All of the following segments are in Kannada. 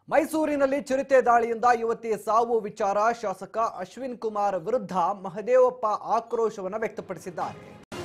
ಮೈಸೂರಿನಲ್ಲಿ ಚಿರತೆ ದಾಳಿಯಿಂದ ಯುವತಿ ಸಾವು ವಿಚಾರ ಶಾಸಕ ಅಶ್ವಿನ್ ಕುಮಾರ್ ವಿರುದ್ಧ ಮಹದೇವಪ್ಪ ಆಕ್ರೋಶವನ್ನು ವ್ಯಕ್ತಪಡಿಸಿದ್ದಾರೆ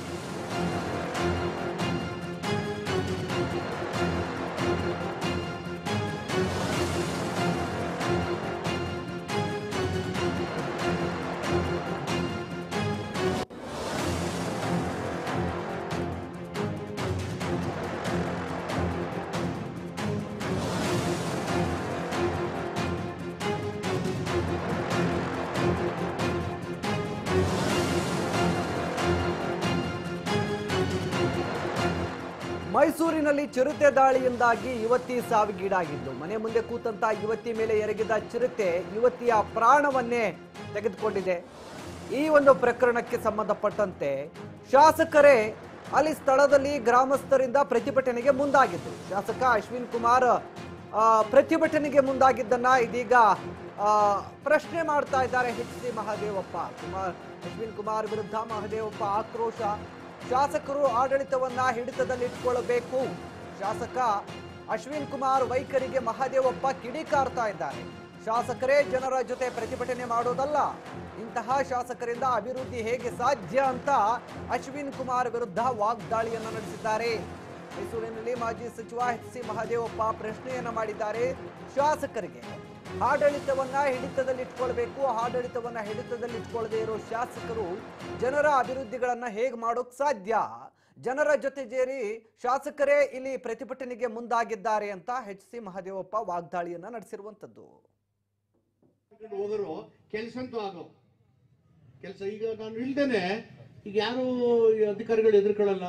ಮೈಸೂರಿನಲ್ಲಿ ಚಿರತೆ ದಾಳಿಯಿಂದಾಗಿ ಯುವತಿ ಸಾವಿಗೀಡಾಗಿದ್ದು ಮನೆ ಮುಂದೆ ಕೂತಂತ ಯುವತಿ ಮೇಲೆ ಎರಗಿದ ಚಿರತೆ ಯುವತಿಯ ಪ್ರಾಣವನ್ನೇ ತೆಗೆದುಕೊಂಡಿದೆ ಈ ಒಂದು ಪ್ರಕರಣಕ್ಕೆ ಸಂಬಂಧಪಟ್ಟಂತೆ ಶಾಸಕರೇ ಅಲ್ಲಿ ಸ್ಥಳದಲ್ಲಿ ಗ್ರಾಮಸ್ಥರಿಂದ ಪ್ರತಿಭಟನೆಗೆ ಮುಂದಾಗಿದ್ದು ಶಾಸಕ ಅಶ್ವಿನ್ ಕುಮಾರ್ ಆ, ಪ್ರತಿಭಟನೆಗೆ ಮುಂದಾಗಿದ್ದನ್ನ ಇದೀಗ ಆ, ಪ್ರಶ್ನೆ ಮಾಡ್ತಾ ಇದ್ದಾರೆ ಎಚ್ ಸಿ ಮಹದೇವಪ್ಪ ಕುಮಾರ್ ಅಶ್ವಿನ್ ಕುಮಾರ್ ವಿರುದ್ಧ ಮಹದೇವಪ್ಪ ಆಕ್ರೋಶ ಶಾಸಕರು ಆಡಳಿತವನ್ನ ಹಿಡಿತದಲ್ಲಿಟ್ಕೊಳ್ಳಬೇಕು ಶಾಸಕ ಅಶ್ವಿನ್ ಕುಮಾರ್ ವೈಖರಿಗೆ ಮಹದೇವಪ್ಪ ಕಿಡಿಕಾರ್ತಾ ಇದ್ದಾರೆ ಶಾಸಕರೇ ಜನರ ಜೊತೆ ಪ್ರತಿಭಟನೆ ಮಾಡೋದಲ್ಲ ಇಂತಹ ಶಾಸಕರಿಂದ ಅಭಿವೃದ್ಧಿ ಹೇಗೆ ಸಾಧ್ಯ ಅಂತ ಅಶ್ವಿನ್ ಕುಮಾರ್ ವಿರುದ್ಧ ವಾಗ್ದಾಳಿಯನ್ನ ನಡೆಸಿದ್ದಾರೆ ಮೈಸೂರಿನಲ್ಲಿ ಮಾಜಿ ಸಚಿವ ಎಚ್ ಸಿ ಮಹದೇವಪ್ಪ ಪ್ರಶ್ನೆಯನ್ನ ಮಾಡಿದ್ದಾರೆ ಶಾಸಕರಿಗೆ ಆಡಳಿತವನ್ನ ಹಿಡಿತದಲ್ಲಿಟ್ಕೊಳ್ಬೇಕು ಆಡಳಿತವನ್ನ ಹಿಡಿತದಲ್ಲಿಟ್ಕೊಳ್ಳದೆ ಇರೋ ಶಾಸಕರು ಜನರ ಅಭಿವೃದ್ಧಿಗಳನ್ನ ಹೇಗೆ ಮಾಡೋಕ್ ಸಾಧ್ಯ ಜನರ ಜೊತೆ ಸೇರಿ ಶಾಸಕರೇ ಇಲ್ಲಿ ಪ್ರತಿಭಟನೆಗೆ ಮುಂದಾಗಿದ್ದಾರೆ ಅಂತ ಎಚ್ ಸಿ ಮಹದೇವಪ್ಪ ವಾಗ್ದಾಳಿಯನ್ನ ನಡೆಸಿರುವಂತದ್ದು ಮಾಡ್ಕೊಂಡು ಹೋಗೋರು ಕೆಲಸ ಅಂತೂ ಆಗೋ ಕೆಲಸ ಈಗ ನಾನು ಇಲ್ದೇನೆ ಈಗ ಯಾರು ಈ ಅಧಿಕಾರಿಗಳು ಎದುರ್ಕೊಳ್ಳಲ್ಲ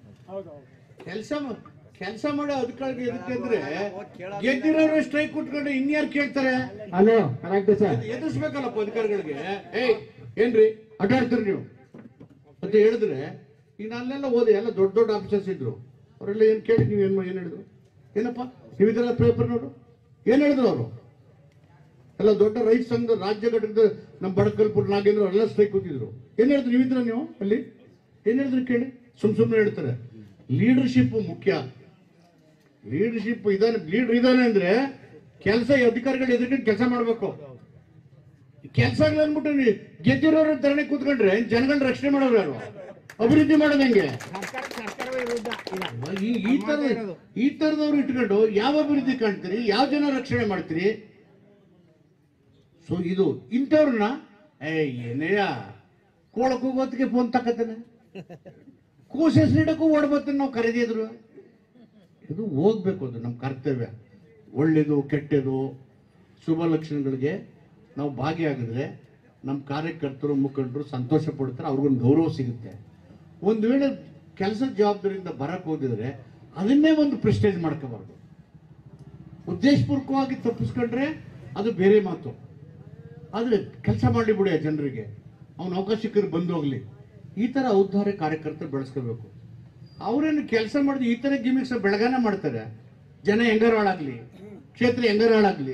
ಕೆಲಸ ಕೆಲಸ ಮಾಡೋ ಅಧಿಕಾರಿಗಳು ಎದಕ್ಕೆ ಅಂದ್ರೆ ಗೆದ್ದಿರೋರು ಸ್ಟ್ರೈಕ್ ಕುಟ್ಕೊಂಡು ಇನ್ಯಾರು ಕೇಳ್ತಾರೆ ಹಲೋ ಕರೆಕ್ಟ್ ಸರ್ ಎದ್- ಎದುರಿಸ್ಬೇಕಲ್ಲಪ್ಪ ಅಧಿಕಾರಿಗಳಿಗೆ ಏಯ್ ಏನ್ರಿ ಅಡ್ಡಾಡ್ತೀರಿ ನೀವು ಅಂತ ಹೇಳಿದ್ರೆ ಈಗ ನಾನೆಲ್ಲ ಓದಿ ಎಲ್ಲ ದೊಡ್ಡ ದೊಡ್ಡ ಆಫೀಸರ್ಸ್ ಇದ್ರು ಅವರೆಲ್ಲ ಏನ್ ಕೇಳಿ ನೀವು ಏನ್ ಏನ್ ಹೇಳಿದ್ರು ಏನಪ್ಪ ನೀವು ಇದೆಲ್ಲ ಪೇಪರ್ ನೋಡು ಏನ್ ಹೇಳಿದ್ರು ಅವರು ಎಲ್ಲ ದೊಡ್ಡ ರೈತ ಸಂಘದ ರಾಜ್ಯ ಘಟಕದ ನಮ್ಮ ಬಡಕಲ್ಪುರ ನಾಗೇಂದ್ರ ಎಲ್ಲ ಸ್ಟ್ರೈಕ್ ಕೂತಿದ್ರು ಏನ್ ಹೇಳಿದ್ರು ನೀವಿದ್ರ ನೀವು ಅಲ್ಲಿ ಏನ್ ಹೇಳಿದ್ರು ಕೇಳಿ ಸುಮ್ ಸುಮ್ಮನೆ ಹೇಳ್ತಾರೆ ಲೀಡರ್ಶಿಪ್ ಮುಖ್ಯ ಲೀಡರ್ಶಿಪ್ ಇದಾನೆ ಲೀಡರ್ ಇದಾನೆ ಅಂದ್ರೆ ಕೆಲಸ ಅಧಿಕಾರಿಗಳು ಎದುರ್ಕೊಂಡು ಕೆಲಸ ಮಾಡ್ಬೇಕು ಕೆಲಸ ಅಂದ್ಬಿಟ್ಟು ನೀವು ಗೆದ್ದಿರೋರು ಧರಣಿ ಕೂತ್ಕೊಂಡ್ರೆ ಜನಗಳನ್ನ ರಕ್ಷಣೆ ಮಾಡೋರು ಯಾರು ಅಭಿವೃದ್ಧಿ ಮಾಡೋದು ಹೆಂಗೆ ಈ- ಈ ತರ ಈ ತರದವ್ರು ಇಟ್ಕೊಂಡು ಯಾವ ಅಭಿವೃದ್ಧಿ ಕಾಣ್ತೀರಿ ಯಾವ ಜನ ರಕ್ಷಣೆ ಮಾಡ್ತೀರಿ ಸೊ ಇದು ಇಂಥವ್ರನ್ನ ಏ ಏನೇಯ ಕೋಳಕ್ ಹೋಗೋತ್ತಿಗೆ ಫೋನ್ ತಕ್ಕತ್ತಾನೆ ಕೂಸ ಹೆಸರಿಡಕ್ಕೂ ಓಡ್ಬರ್ತಾನೆ ನಾವು ಕರೆದಿದ್ರು ಇದು ಹೋಗ್ಬೇಕು ಅದು ನಮ್ಮ ಕರ್ತವ್ಯ ಒಳ್ಳೇದು ಕೆಟ್ಟದು ಶುಭ ಲಕ್ಷಣಗಳಿಗೆ ನಾವು ಭಾಗಿಯಾಗಿದ್ರೆ ನಮ್ಮ ಕಾರ್ಯಕರ್ತರು ಮುಖಂಡರು ಸಂತೋಷ ಪಡ್ತಾರೆ ಅವ್ರಿಗೊಂದು ಗೌರವ ಸಿಗುತ್ತೆ ಒಂದು ವೇಳೆ ಕೆಲಸದ ಜವಾಬ್ದಾರಿಯಿಂದ ಬರಕ್ ಹೋಗಿದ್ರೆ ಅದನ್ನೇ ಒಂದು ಪ್ರೆಸ್ಟೇಜ್ ಮಾಡ್ಕೋಬಾರ್ದು ಉದ್ದೇಶಪೂರ್ವಕವಾಗಿ ತಪ್ಪಿಸ್ಕೊಂಡ್ರೆ ಅದು ಬೇರೆ ಮಾತು ಆದರೆ ಕೆಲಸ ಮಾಡಿ ಬಿಡಿ ಆ ಜನರಿಗೆ ಅವನ ಅವಕಾಶಕ್ಕರು ಬಂದು ಹೋಗ್ಲಿ ಈ ಥರ ಔದ್ಧಾರ ಕಾರ್ಯಕರ್ತರು ಬೆಳೆಸ್ಕೋಬೇಕು ಅವರೇನು ಕೆಲಸ ಮಾಡಿದ ಈ ಥರ ಗಿಮಿಕ್ಸ್ ಬೆಳಗಾನ ಮಾಡ್ತಾರೆ ಜನ ಹೆಂಗಾರ ಹಾಳಾಗ್ಲಿ ಕ್ಷೇತ್ರ ಹೆಂಗಾರ ಹಾಳಾಗ್ಲಿ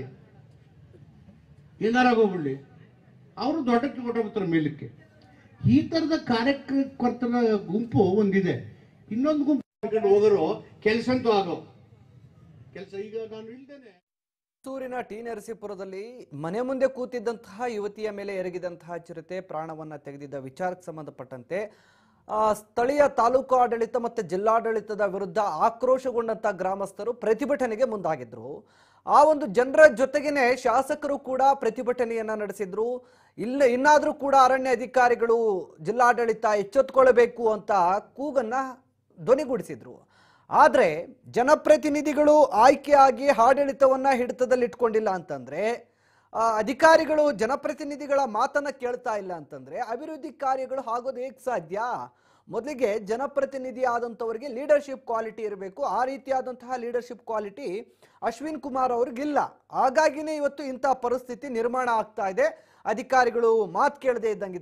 ಏನಾರ ಆಗೋಗ್ಬಿಡ್ಲಿ ಅವರು ದೊಡ್ಡಕ್ಕೆ ಹೊಟ್ಟೋಗ್ತಾರೆ ಮೇಲಕ್ಕೆ ಈ ಥರದ ಕಾರ್ಯಕರ್ತರ ಗುಂಪು ಒಂದಿದೆ ಇನ್ನೊಂದು ಗುಂಪು ಮಾಡ್ಕೊಂಡು ಹೋಗೋರು ಕೆಲಸ ಅಂತೂ ಆಗೋ ಕೆಲಸ ಈಗ ನಾನು ಇಲ್ದೇನೆ ಮೈಸೂರಿನ ಟಿ ನರಸೀಪುರದಲ್ಲಿ ಮನೆ ಮುಂದೆ ಕೂತಿದ್ದಂತಹ ಯುವತಿಯ ಮೇಲೆ ಎರಗಿದಂತಹ ಚಿರತೆ ಪ್ರಾಣವನ್ನ ತೆಗೆದಿದ್ದ ವಿಚಾರಕ್ಕೆ ಸಂಬಂಧಪಟ್ಟಂತೆ ಆ, ಸ್ಥಳೀಯ ತಾಲೂಕು ಆಡಳಿತ ಮತ್ತು ಜಿಲ್ಲಾಡಳಿತದ ವಿರುದ್ಧ ಆಕ್ರೋಶಗೊಂಡಂತ ಗ್ರಾಮಸ್ಥರು ಪ್ರತಿಭಟನೆಗೆ ಮುಂದಾಗಿದ್ರು ಆ ಒಂದು ಜನರ ಜೊತೆಗೇನೆ ಶಾಸಕರು ಕೂಡ ಪ್ರತಿಭಟನೆಯನ್ನ ನಡೆಸಿದ್ರು ಇಲ್ಲ ಇನ್ನಾದ್ರೂ ಕೂಡ ಅರಣ್ಯ ಅಧಿಕಾರಿಗಳು ಜಿಲ್ಲಾಡಳಿತ ಎಚ್ಚೆತ್ತುಕೊಳ್ಳಬೇಕು ಅಂತ ಕೂಗನ್ನ ಧ್ವನಿಗೂಡಿಸಿದ್ರು ಆದರೆ ಜನಪ್ರತಿನಿಧಿಗಳು ಆಯ್ಕೆಯಾಗಿ ಆಡಳಿತವನ್ನ ಹಿಡಿತದಲ್ಲಿಟ್ಕೊಂಡಿಲ್ಲ ಅಂತಂದ್ರೆ ಆ, ಅಧಿಕಾರಿಗಳು ಜನಪ್ರತಿನಿಧಿಗಳ ಮಾತನ್ನ ಕೇಳ್ತಾ ಇಲ್ಲ ಅಂತಂದ್ರೆ ಅಭಿವೃದ್ಧಿ ಕಾರ್ಯಗಳು ಆಗೋದು ಹೇಗೆ ಸಾಧ್ಯ ಮೊದಲಿಗೆ ಜನಪ್ರತಿನಿಧಿ ಆದಂಥವರಿಗೆ ಲೀಡರ್ಶಿಪ್ ಕ್ವಾಲಿಟಿ ಇರಬೇಕು ಆ ರೀತಿಯಾದಂತಹ ಲೀಡರ್ಶಿಪ್ ಕ್ವಾಲಿಟಿ ಅಶ್ವಿನ್ ಕುಮಾರ್ ಅವ್ರಿಗಿಲ್ಲ ಹಾಗಾಗಿನೇ ಇವತ್ತು ಇಂತಹ ಪರಿಸ್ಥಿತಿ ನಿರ್ಮಾಣ ಆಗ್ತಾ ಇದೆ ಅಧಿಕಾರಿಗಳು ಮಾತು ಕೇಳದೆ ಇದ್ದಂಗಿದ್ದಾರೆ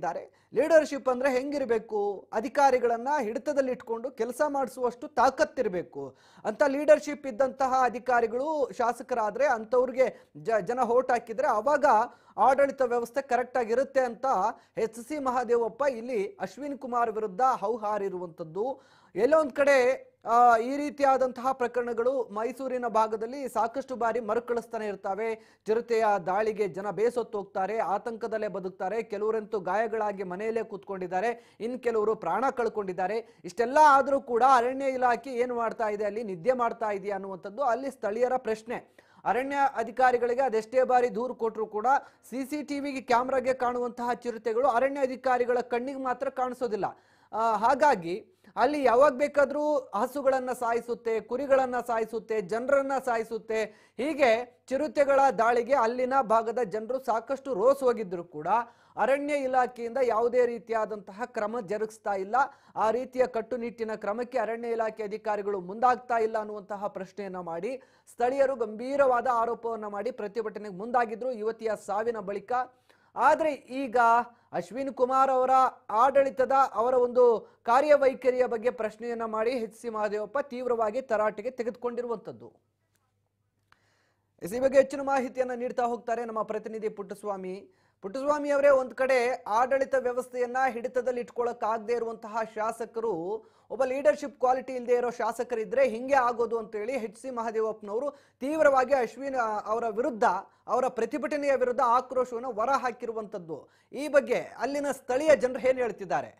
ಲೀಡರ್ಶಿಪ್ ಅಂದ್ರೆ ಹೆಂಗಿರಬೇಕು ಅಧಿಕಾರಿಗಳನ್ನ ಹಿಡಿತದಲ್ಲಿ ಇಟ್ಕೊಂಡು ಕೆಲಸ ಮಾಡಿಸುವಷ್ಟು ತಾಕತ್ತಿರಬೇಕು ಅಂತ ಲೀಡರ್ಶಿಪ್ ಇದ್ದಂತಹ ಅಧಿಕಾರಿಗಳು ಶಾಸಕರಾದ್ರೆ ಅಂಥವ್ರಿಗೆ ಜ ಜನ ಹೋಟ್ ಹಾಕಿದ್ರೆ ಅವಾಗ ಆಡಳಿತ ವ್ಯವಸ್ಥೆ ಕರೆಕ್ಟ್ ಆಗಿರುತ್ತೆ ಅಂತ ಎಚ್ ಸಿ ಮಹಾದೇವಪ್ಪ ಇಲ್ಲಿ ಅಶ್ವಿನ್ ಕುಮಾರ್ ವಿರುದ್ಧ ಹೌಹಾರಿರುವಂಥದ್ದು ಎಲ್ಲೋ ಒಂದ್ ಕಡೆ ಆ, ಈ ರೀತಿಯಾದಂತಹ ಪ್ರಕರಣಗಳು ಮೈಸೂರಿನ ಭಾಗದಲ್ಲಿ ಸಾಕಷ್ಟು ಬಾರಿ ಮರುಕಳಿಸ್ತಾನೆ ಇರ್ತವೆ ಚಿರತೆಯ ದಾಳಿಗೆ ಜನ ಬೇಸೊತ್ತು ಹೋಗ್ತಾರೆ ಆತಂಕದಲ್ಲೇ ಬದುಕ್ತಾರೆ ಕೆಲವರಂತೂ ಗಾಯಗಳಾಗಿ ಮನೆಯಲ್ಲೇ ಕೂತ್ಕೊಂಡಿದ್ದಾರೆ ಇನ್ ಕೆಲವರು ಪ್ರಾಣ ಕಳ್ಕೊಂಡಿದ್ದಾರೆ ಇಷ್ಟೆಲ್ಲ ಆದರೂ ಕೂಡ ಅರಣ್ಯ ಇಲಾಖೆ ಏನು ಮಾಡ್ತಾ ಇದೆ ಅಲ್ಲಿ ನಿದ್ದೆ ಮಾಡ್ತಾ ಇದೆಯಾ ಅನ್ನುವಂಥದ್ದು ಅಲ್ಲಿ ಸ್ಥಳೀಯರ ಪ್ರಶ್ನೆ ಅರಣ್ಯ ಅಧಿಕಾರಿಗಳಿಗೆ ಅದೆಷ್ಟೇ ಬಾರಿ ದೂರು ಕೊಟ್ಟರು ಕೂಡ ಸಿ ಸಿ ಟಿವಿಗೆ ಕ್ಯಾಮ್ರಾಗೆ ಕಾಣುವಂತಹ ಚಿರತೆಗಳು ಅರಣ್ಯ ಅಧಿಕಾರಿಗಳ ಕಣ್ಣಿಗೆ ಮಾತ್ರ ಕಾಣಿಸೋದಿಲ್ಲ ಆ, ಹಾಗಾಗಿ ಅಲ್ಲಿ ಯಾವಾಗ ಬೇಕಾದರೂ ಹಸುಗಳನ್ನ ಸಾಯಿಸುತ್ತೆ ಕುರಿಗಳನ್ನ ಸಾಯಿಸುತ್ತೆ ಜನರನ್ನ ಸಾಯಿಸುತ್ತೆ ಹೀಗೆ ಚಿರತೆಗಳ ದಾಳಿಗೆ ಅಲ್ಲಿನ ಭಾಗದ ಜನರು ಸಾಕಷ್ಟು ರೋಸ್ ಹೋಗಿದ್ರು ಕೂಡ ಅರಣ್ಯ ಇಲಾಖೆಯಿಂದ ಯಾವುದೇ ರೀತಿಯಾದಂತಹ ಕ್ರಮ ಜರುಗಿಸ್ತಾ ಇಲ್ಲ ಆ ರೀತಿಯ ಕಟ್ಟುನಿಟ್ಟಿನ ಕ್ರಮಕ್ಕೆ ಅರಣ್ಯ ಇಲಾಖೆ ಅಧಿಕಾರಿಗಳು ಮುಂದಾಗ್ತಾ ಇಲ್ಲ ಅನ್ನುವಂತಹ ಪ್ರಶ್ನೆಯನ್ನ ಮಾಡಿ ಸ್ಥಳೀಯರು ಗಂಭೀರವಾದ ಆರೋಪವನ್ನ ಮಾಡಿ ಪ್ರತಿಭಟನೆಗೆ ಮುಂದಾಗಿದ್ರು ಯುವತಿಯ ಸಾವಿನ ಬಳಿಕ ಆದರೆ ಈಗ ಅಶ್ವಿನ್ ಕುಮಾರ್ ಅವರ ಆಡಳಿತದ ಅವರ ಒಂದು ಕಾರ್ಯವೈಖರಿಯ ಬಗ್ಗೆ ಪ್ರಶ್ನೆಯನ್ನ ಮಾಡಿ ಎಚ್ ಸಿ ಮಹದೇವಪ್ಪ ತೀವ್ರವಾಗಿ ತರಾಟೆಗೆ ತೆಗೆದುಕೊಂಡಿರುವಂಥದ್ದು ಈ ಬಗ್ಗೆ ಹೆಚ್ಚಿನ ಮಾಹಿತಿಯನ್ನ ನೀಡ್ತಾ ಹೋಗ್ತಾರೆ ನಮ್ಮ ಪ್ರತಿನಿಧಿ ಪುಟ್ಟಸ್ವಾಮಿ ಪುಟ್ಟಸ್ವಾಮಿ ಅವರೇ ಒಂದ್ ಕಡೆ ಆಡಳಿತ ವ್ಯವಸ್ಥೆಯನ್ನ ಹಿಡಿತದಲ್ಲಿ ಇಟ್ಕೊಳ್ಳೋಕ್ಕಾಗದೇ ಇರುವಂತಹ ಶಾಸಕರು ಒಬ್ಬ ಲೀಡರ್ಶಿಪ್ ಕ್ವಾಲಿಟಿ ಇಲ್ಲದೆ ಇರೋ ಶಾಸಕರಿದ್ರೆ ಹಿಂಗೆ ಆಗೋದು ಅಂತ ಹೇಳಿ ಎಚ್ ಸಿ ಮಹದೇವಪ್ಪನವರು ತೀವ್ರವಾಗಿ ಅಶ್ವಿನ್ ಆ, ಅವರ ವಿರುದ್ಧ ಅವರ ಪ್ರತಿಭಟನೆಯ ವಿರುದ್ಧ ಆಕ್ರೋಶವನ್ನು ಹೊರ ಹಾಕಿರುವಂತದ್ದು ಈ ಬಗ್ಗೆ ಅಲ್ಲಿನ ಸ್ಥಳೀಯ ಜನರು ಏನ್ ಹೇಳ್ತಿದ್ದಾರೆ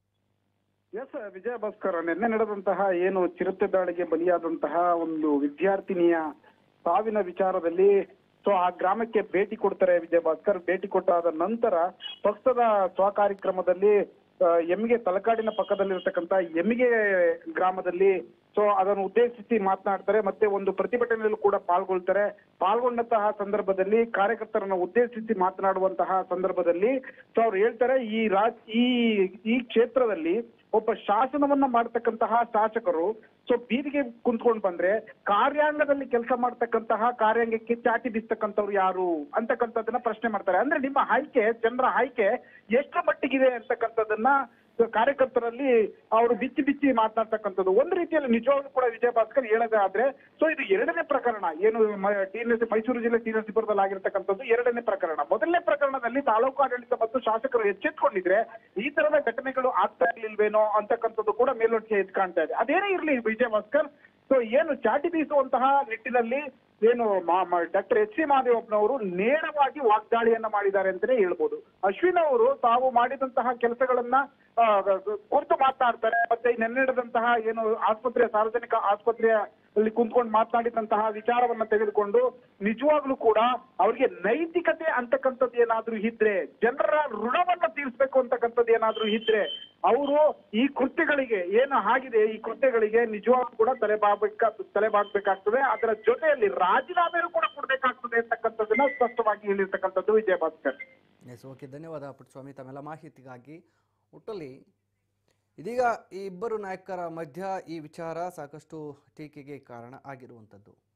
ಎಸ್ ವಿಜಯ ಭಾಸ್ಕರ್ ನಿನ್ನೆ ನಡೆದಂತಹ ಏನು ಚಿರತೆ ದಾಳಿಗೆ ಬಲಿಯಾದಂತಹ ಒಂದು ವಿದ್ಯಾರ್ಥಿನಿಯ ಸಾವಿನ ವಿಚಾರದಲ್ಲಿ ಸೊ ಆ ಗ್ರಾಮಕ್ಕೆ ಭೇಟಿ ಕೊಡ್ತಾರೆ ವಿಜಯ ಭಾಸ್ಕರ್ ಭೇಟಿ ಕೊಟ್ಟಾದ ನಂತರ ಪಕ್ಷದ ಸ್ವ ಕಾರ್ಯಕ್ರಮದಲ್ಲಿ ಆ, ಎಮ್ಮಿಗೆ ತಲಕಾಡಿನ ಪಕ್ಕದಲ್ಲಿರ್ತಕ್ಕಂಥ ಎಮ್ಮಿಗೆ ಗ್ರಾಮದಲ್ಲಿ ಸೊ ಅದನ್ನು ಉದ್ದೇಶಿಸಿ ಮಾತನಾಡ್ತಾರೆ ಮತ್ತೆ ಒಂದು ಪ್ರತಿಭಟನೆಯಲ್ಲೂ ಕೂಡ ಪಾಲ್ಗೊಳ್ತಾರೆ ಪಾಲ್ಗೊಂಡಂತಹ ಸಂದರ್ಭದಲ್ಲಿ ಕಾರ್ಯಕರ್ತರನ್ನ ಉದ್ದೇಶಿಸಿ ಮಾತನಾಡುವಂತಹ ಸಂದರ್ಭದಲ್ಲಿ ಸೊ ಅವ್ರು ಹೇಳ್ತಾರೆ ಈ ರಾಜ್ ಈ ಈ ಕ್ಷೇತ್ರದಲ್ಲಿ ಒಬ್ಬ ಶಾಸನವನ್ನ ಮಾಡ್ತಕ್ಕಂತಹ ಶಾಸಕರು ಸೊ ಬೀದಿಗೆ ಕುಂತ್ಕೊಂಡ್ ಬಂದ್ರೆ ಕಾರ್ಯಾಂಗದಲ್ಲಿ ಕೆಲಸ ಮಾಡ್ತಕ್ಕಂತಹ ಕಾರ್ಯಾಂಗಕ್ಕೆ ಚಾಟಿ ಬೀಸ್ತಕ್ಕಂಥವ್ರು ಯಾರು ಅಂತಕ್ಕಂಥದ್ದನ್ನ ಪ್ರಶ್ನೆ ಮಾಡ್ತಾರೆ ಅಂದ್ರೆ ನಿಮ್ಮ ಆಯ್ಕೆ ಜನರ ಆಯ್ಕೆ ಎಷ್ಟು ಮಟ್ಟಿಗಿದೆ ಅಂತಕ್ಕಂಥದ್ದನ್ನ ಕಾರ್ಯಕರ್ತರಲ್ಲಿ ಅವರು ಬಿಚ್ಚಿ ಬಿಚ್ಚಿ ಮಾತನಾಡ್ತಕ್ಕಂಥದ್ದು ಒಂದು ರೀತಿಯಲ್ಲಿ ನಿಜವಾಗ್ಲೂ ಕೂಡ ವಿಜಯ ಭಾಸ್ಕರ್ ಹೇಳೋದಾದ್ರೆ ಸೊ ಇದು ಎರಡನೇ ಪ್ರಕರಣ ಏನು ಮ- ಟಿ ನರಸಿ- ಮೈಸೂರು ಜಿಲ್ಲೆ ಟಿ ನರಸೀಪುರದಲ್ಲಿ ಆಗಿರ್ತಕ್ಕಂಥದ್ದು ಎರಡನೇ ಪ್ರಕರಣ ಮೊದಲನೇ ಪ್ರಕರಣದಲ್ಲಿ ತಾಲೂಕು ಆಡಳಿತ ಮತ್ತು ಶಾಸಕರು ಎಚ್ಚೆತ್ಕೊಂಡಿದ್ರೆ ಈ ತರದ ಘಟನೆಗಳು ಆಗ್ತಾ ಇರ್ಲಿಲ್ವೇನೋ ಅಂತಕ್ಕಂಥದ್ದು ಕೂಡ ಮೇಲ್ನೋಟಿಗೆ ಎದ್ದು ಕಾಣ್ತಾ ಇದೆ ಅದೇನೇ ಇರ್ಲಿ ವಿಜಯ ಭಾಸ್ಕರ್ ಸೊ ಏನು ಚಾಟಿ ಬೀಸುವಂತಹ ನಿಟ್ಟಿನಲ್ಲಿ ಏನು ಡಾಕ್ಟರ್ ಎಚ್ ಸಿ ಮಹದೇವಪ್ಪನವರು ನೇರವಾಗಿ ವಾಗ್ದಾಳಿಯನ್ನ ಮಾಡಿದ್ದಾರೆ ಅಂತಾನೆ ಹೇಳ್ಬೋದು ಅಶ್ವಿನ್ ಅವರು ತಾವು ಮಾಡಿದಂತಹ ಕೆಲಸಗಳನ್ನ ಆ, ಕುರಿತು ಮಾತನಾಡ್ತಾರೆ ಮತ್ತೆ ಈ ನೆನ್ನೆ ನಡೆದಂತಹ ಏನು ಆಸ್ಪತ್ರೆ ಸಾರ್ವಜನಿಕ ಆಸ್ಪತ್ರೆಯ ಅಲ್ಲಿ ಕುಂತ್ಕೊಂಡು ಮಾತನಾಡಿದಂತಹ ವಿಚಾರವನ್ನ ತೆಗೆದುಕೊಂಡು ನಿಜವಾಗ್ಲೂ ಕೂಡ ಅವ್ರಿಗೆ ನೈತಿಕತೆ ಅಂತಕ್ಕಂಥದ್ದು ಏನಾದ್ರೂ ಇದ್ರೆ ಜನರ ಋಣವನ್ನ ತೀರಿಸ್ಬೇಕು ಅಂತಕ್ಕಂಥದ್ದು ಏನಾದ್ರೂ ಇದ್ರೆ ಅವರು ಈ ಕೃತ್ಯಗಳಿಗೆ ಏನು ಆಗಿದೆ ಈ ಕೃತ್ಯಗಳಿಗೆ ನಿಜವಾಗ್ಲೂ ಕೂಡ ತಲೆ ಬಾಗ್ಬೇಕ ತಲೆ ಬಾಗ್ಬೇಕಾಗ್ತದೆ ಅದರ ಜೊತೆಯಲ್ಲಿ ರಾಜೀನಾಮೆನೂ ಕೂಡ ಕೊಡ್ಬೇಕಾಗ್ತದೆ ಅಂತಕ್ಕಂಥದ್ದನ್ನ ಸ್ಪಷ್ಟವಾಗಿ ಹೇಳಿರ್ತಕ್ಕಂಥದ್ದು ವಿಜಯ ಭಾಸ್ಕರ್ ಎಸ್ ಓಕೆ ಧನ್ಯವಾದ ಪುಟ್ಟಸ್ವಾಮಿ ತಮ್ಮೆಲ್ಲ ಮಾಹಿತಿಗಾಗಿ ಒಟ್ಟಲ್ಲಿ ಇದೀಗ ಈ ಇಬ್ಬರು ನಾಯಕರ ಮಧ್ಯ ಈ ವಿಚಾರ ಸಾಕಷ್ಟು ಟೀಕೆಗೆ ಕಾರಣ ಆಗಿರುವಂಥದ್ದು